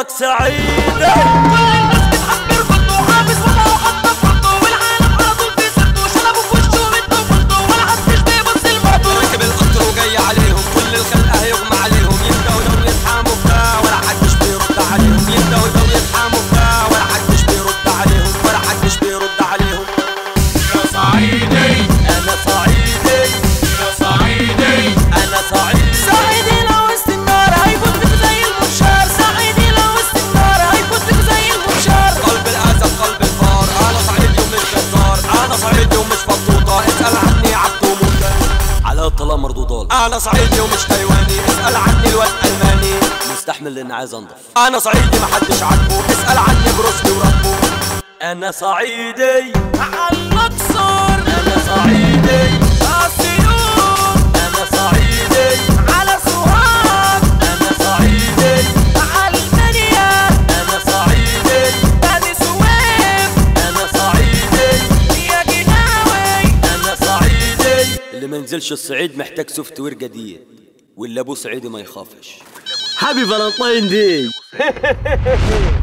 ايامك سعيده كل الناس بتعبر خطه وحابس وضعه حطه في خطه والعالم على طول في سرته شنبه في وشه ومده وخلطه ولا حدش بيبص لمرته ركب القطر وجاي عليهم كل الخلق هيغمى عليهم يبدأوا لو يتحاموا بتاع ولا حدش بيرد عليهم يبدأوا لو يتحاموا بتاع ولا حدش بيرد عليهم ولا حدش بيرد عليهم يا صعيدي انا صعيدي يا صعيدي انا صعيدي سعيدي لو وسط النار هيفوت بك زي المنشار سعيدي لو وسط النار هيفوت بك زي المنشار قلب الاسد قلب الفار انا صعيدي ومش جزار انا صعيدي ومش فطوطه اسال عني عبد وموتى على طلاق مردودال انا صعيدي ومش تايواني اسال عني الواد الماني مستحمل لان عايز انضف انا صعيدي محدش عاجبه اسال عني بروسلي وربه انا صعيدي على الاقصر انا صعيدي اسيوط انا صعيدي على سوهاج انا صعيدي على المنيا انا صعيدي بني سويف انا صعيدي يا جناوي انا صعيدي اللي ما ينزلش الصعيد محتاج سوفت وير جديد واللي ابوه صعيدي ما يخافش هابي فالنتاين دي